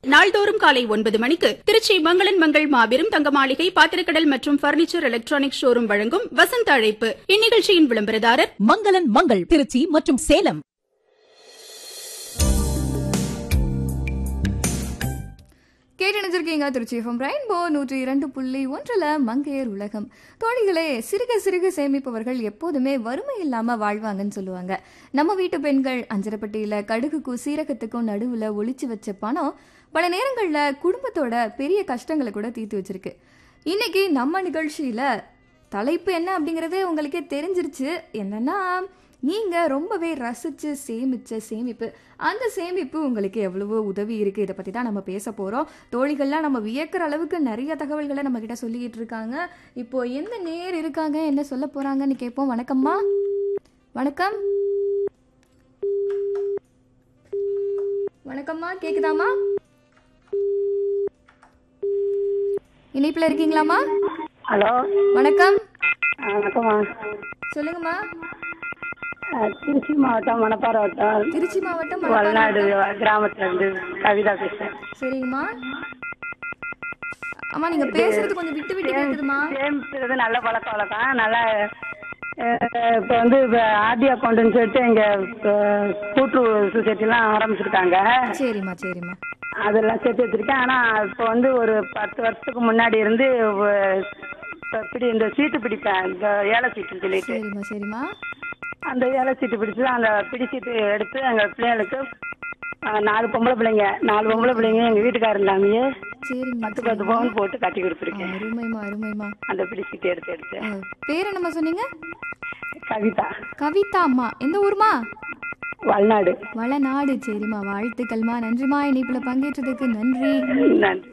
நாள்தோறும் காலை ஒன்பது மணிக்கு திருச்சி மங்களன் மங்கள் மாபெரும் தங்க மாளிகை பாத்திரக்கடல் மற்றும் பர்னிச்சர் எலக்ட்ரானிக் ஷோரூம் வழங்கும் வசந்த அழைப்பு இந்நிகழ்ச்சியின் விளம்பரதாரர் மங்களன் மங்கள் திருச்சி மற்றும் சேலம் கேட்டணிஞ்சிருக்கீங்க திருச்சி எஃப்எம் ரெயின்போ நூற்றி இரண்டு புள்ளி ஒன்றில் மங்கையர் உலகம் தோழிகளே சிறுக சிறுக சேமிப்பவர்கள் எப்போதுமே வறுமை இல்லாமல் வாழ்வாங்கன்னு சொல்லுவாங்க நம்ம வீட்டு பெண்கள் அஞ்சரப்பட்டியில் கடுகுக்கும் சீரகத்துக்கும் நடுவில் ஒளிச்சு வச்ச பணம் பல நேரங்களில் குடும்பத்தோட பெரிய கஷ்டங்களை கூட தீர்த்து வச்சிருக்கு இன்னைக்கு நம்ம நிகழ்ச்சியில் தலைப்பு என்ன அப்படிங்கிறது உங்களுக்கே தெரிஞ்சிருச்சு என்னன்னா நீங்க ரொம்பவே ரசிச்சு சேமிச்ச சேமிப்பு அந்த சேமிப்பு உங்களுக்கு எவ்வளவோ உதவி இருக்கு இதை பத்தி தான் நம்ம பேச போறோம் தோழிகள்லாம் நம்ம வியக்கிற அளவுக்கு நிறைய தகவல்களை நம்ம கிட்ட சொல்லிக்கிட்டு இருக்காங்க இப்போ எந்த நேர் இருக்காங்க என்ன சொல்ல போறாங்கன்னு கேட்போம் வணக்கம்மா வணக்கம் வணக்கம்மா கேக்குதாம்மா இணைப்புல இருக்கீங்களாம்மா ஹலோ வணக்கம் ஆ, வணக்கம்மா சொல்லுங்கம்மா ஆ, திருச்சி மாவட்டம் மணப்பாறை வட்டம் திருச்சி மாவட்டம் வளநாடு மணப்பாறை. கிராமத்துல இருந்து கவிதா பேசுறேன் சரிங்கம்மா அம்மா நீங்க பேசுறது கொஞ்சம் விட்டு விட்டு கேக்குதுமா சேமிக்கிறது நல்ல பழக்க வழக்கம் நல்லா இப்போ வந்து ஆர்டி அக்கௌண்ட்னு சொல்லிட்டு எங்க அஹ், கூட்டுறவு சொசைட்டிலாம் ஆரம்பிச்சிருக்காங்க சரிம்மா சரிம்மா அதெல்லாம் சேர்த்து வச்சிருக்கேன் ஆனா இப்போ வந்து ஒரு பத்து வருஷத்துக்கு முன்னாடி இருந்து வ- இப்ப இப்படி இந்த சீட்டு பிடிப்பேன் இந்த ஏழை சீட்டுன்னு சொல்லிட்டு சரிம்மா சரிம்மா அந்த ஏழை சீட்டு பிடிச்சு அந்த பிடி சீட்டு எடுத்து எங்கள் பிள்ளைகளுக்கு ஆ, நாலு பொம்பளை பிள்ளைங்க நாலு பொம்பளை பிள்ளைங்க எங்கள் வீட்டுக்காரர் இல்லாமையே சரிங்கம்மா பத்து பத்து பவுன் போட்டு கட்டி ஆ, கொடுத்துருக்கேன் அருமைம்மா அருமைம்மா அந்த பிடி சீட்டு எடுத்து எடுத்து ஆ, பேர் என்னம்மா சொன்னீங்க கவிதா கவிதா அம்மா எந்த ஊர்மா வல்நாடு வளநாடு சரிம்மா வாழ்த்துக்கள்மா நன்றிம்மா இணைப்புல பங்கேற்றதுக்கு நன்றி நன்றி